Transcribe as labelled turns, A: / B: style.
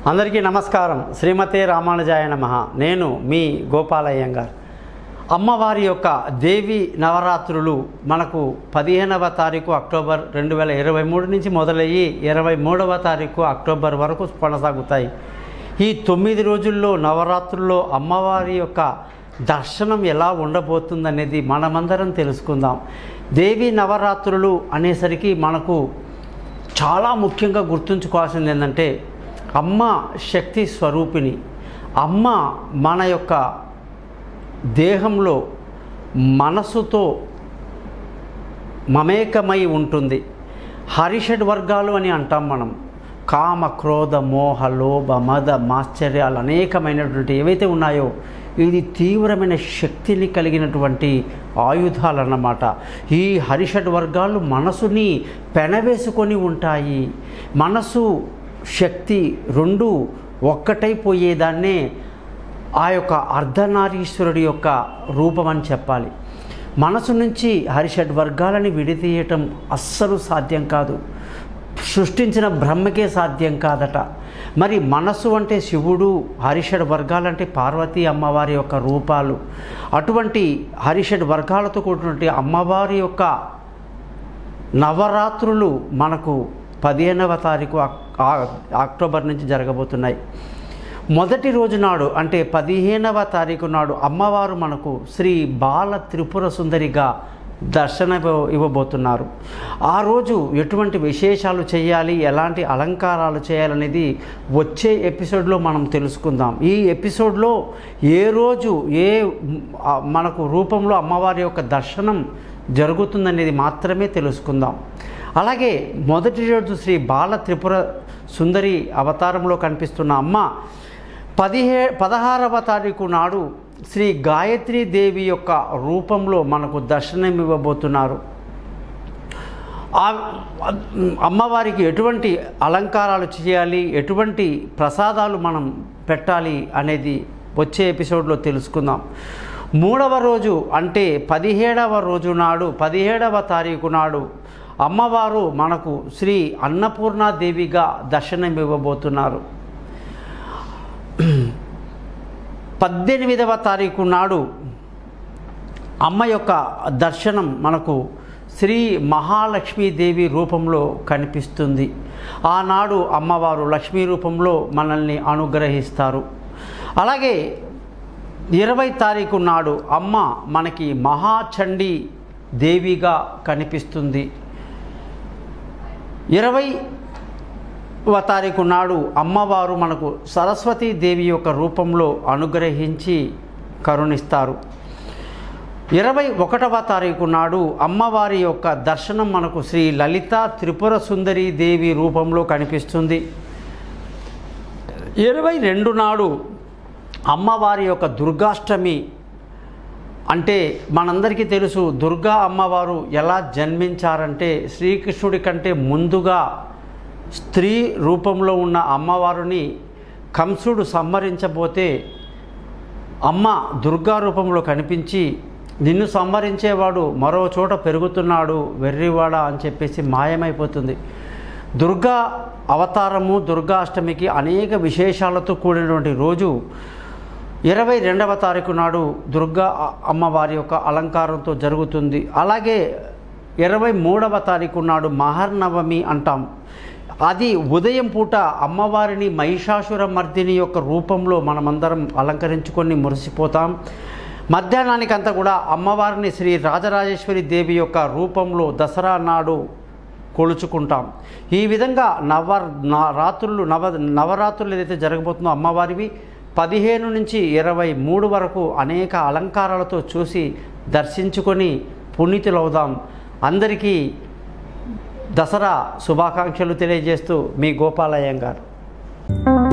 A: అందరికీ నమస్కారం శ్రీమతే రామానుజాయ నమ నేను మీ గోపాలయ్యంగార్ అమ్మవారి యొక్క దేవి నవరాత్రులు మనకు పదిహేనవ తారీఖు అక్టోబర్ రెండు వేల ఇరవై మూడు నుంచి మొదలయ్యి ఇరవై మూడవ తారీఖు అక్టోబర్ వరకు కొనసాగుతాయి ఈ తొమ్మిది రోజుల్లో నవరాత్రుల్లో అమ్మవారి యొక్క దర్శనం ఎలా ఉండబోతుందనేది మనమందరం తెలుసుకుందాం దేవి నవరాత్రులు అనేసరికి మనకు చాలా ముఖ్యంగా గుర్తుంచుకోవాల్సింది ఏంటంటే అమ్మ శక్తి స్వరూపిణి అమ్మ మన యొక్క దేహంలో మనసుతో మమేకమై ఉంటుంది హరిషడ్ వర్గాలు అని అంటాం మనం కామ క్రోధ మోహ లోభ మద మాశ్చర్యాలు అనేకమైనటువంటి ఏవైతే ఉన్నాయో ఇది తీవ్రమైన శక్తిని కలిగినటువంటి ఆయుధాలు అన్నమాట ఈ హరిషడ్ వర్గాలు మనసుని పెనవేసుకొని ఉంటాయి మనసు శక్తి రెండు ఒక్కటైపోయేదాన్నే ఆ యొక్క అర్ధనారీశ్వరుడి యొక్క రూపం అని చెప్పాలి మనసు నుంచి హరిషడ్ వర్గాలని విడితీయటం అస్సలు సాధ్యం కాదు సృష్టించిన బ్రహ్మకే సాధ్యం కాదట మరి మనస్సు అంటే శివుడు హరిషడ్ వర్గాలంటే పార్వతీ అమ్మవారి యొక్క రూపాలు అటువంటి హరిషడ్ వర్గాలతో కూడినటువంటి అమ్మవారి యొక్క నవరాత్రులు మనకు పదిహేనవ తారీఖు అక్- ఆ- అక్టోబర్ నుంచి జరగబోతున్నాయి మొదటి రోజు నాడు అంటే పదిహేనవ తారీఖు నాడు అమ్మవారు మనకు శ్రీ బాల త్రిపుర సుందరిగా దర్శన ఇవ్వ- ఇవ్వబోతున్నారు ఆ రోజు ఎటువంటి విశేషాలు చేయాలి ఎలాంటి అలంకారాలు చేయాలనేది వచ్చే ఎపిసోడ్లో మనం తెలుసుకుందాం ఈ ఎపిసోడ్లో ఏ రోజు ఏ మ్, ఆ, మనకు రూపంలో అమ్మవారి యొక్క దర్శనం జరుగుతుందనేది మాత్రమే తెలుసుకుందాం అలాగే మొదటి రోజు శ్రీ బాల త్రిపుర సుందరి అవతారంలో కనిపిస్తున్న అమ్మ పదిహే పదహారవ తారీఖు నాడు శ్రీ గాయత్రీ దేవి యొక్క రూపంలో మనకు దర్శనం ఇవ్వబోతున్నారు ఆ అమ్మవారికి ఎటువంటి అలంకారాలు చేయాలి ఎటువంటి ప్రసాదాలు మనం పెట్టాలి అనేది వచ్చే ఎపిసోడ్లో తెలుసుకుందాం మూడవ రోజు అంటే పదిహేడవ రోజు నాడు పదిహేడవ తారీఖు నాడు అమ్మవారు మనకు శ్రీ అన్నపూర్ణాదేవిగా దర్శనం ఇవ్వబోతున్నారు పద్దెనిమిదవ తారీఖు నాడు అమ్మ యొక్క దర్శనం మనకు శ్రీ మహాలక్ష్మీదేవి రూపంలో కనిపిస్తుంది ఆనాడు అమ్మవారు లక్ష్మీ రూపంలో మనల్ని అనుగ్రహిస్తారు అలాగే ఇరవై తారీఖు నాడు అమ్మ మనకి మహాచండీ దేవిగా కనిపిస్తుంది ఇరవై వ తారీఖు నాడు అమ్మవారు మనకు సరస్వతీ దేవి యొక్క రూపంలో అనుగ్రహించి కరుణిస్తారు ఇరవై ఒకటవ తారీఖు నాడు అమ్మవారి యొక్క దర్శనం మనకు శ్రీ లలిత త్రిపుర సుందరి దేవి రూపంలో కనిపిస్తుంది ఇరవై రెండు నాడు అమ్మవారి యొక్క దుర్గాష్టమి అంటే మనందరికీ తెలుసు దుర్గా అమ్మవారు ఎలా జన్మించారంటే శ్రీకృష్ణుడి కంటే ముందుగా స్త్రీ రూపంలో ఉన్న అమ్మవారిని కంసుడు సంహరించబోతే అమ్మ దుర్గా రూపంలో కనిపించి నిన్ను సంహరించేవాడు మరో చోట పెరుగుతున్నాడు వెర్రివాడ అని చెప్పేసి మాయమైపోతుంది దుర్గా అవతారము దుర్గా అష్టమికి అనేక విశేషాలతో కూడినటువంటి రోజు ఇరవై రెండవ తారీఖు నాడు దుర్గా అ- అమ్మవారి యొక్క అలంకారంతో జరుగుతుంది అలాగే ఇరవై మూడవ తారీఖు నాడు మహర్నవమి అంటాం అది ఉదయం పూట అమ్మవారిని మహిషాసుర మర్దిని యొక్క రూపంలో మనమందరం అలంకరించుకొని మురిసిపోతాం మధ్యాహ్నానికంతా కూడా అమ్మవారిని శ్రీ రాజరాజేశ్వరి దేవి యొక్క రూపంలో దసరా నాడు కొలుచుకుంటాం ఈ విధంగా నవ నా- రాత్రులు నవ నవరాత్రులు ఏదైతే జరగబోతుందో అమ్మవారివి పదిహేను నుంచి ఇరవై మూడు వరకు అనేక అలంకారాలతో చూసి దర్శించుకొని పునీతులవుదాం అందరికీ దసరా శుభాకాంక్షలు తెలియజేస్తూ మీ గోపాలయ్యం గారు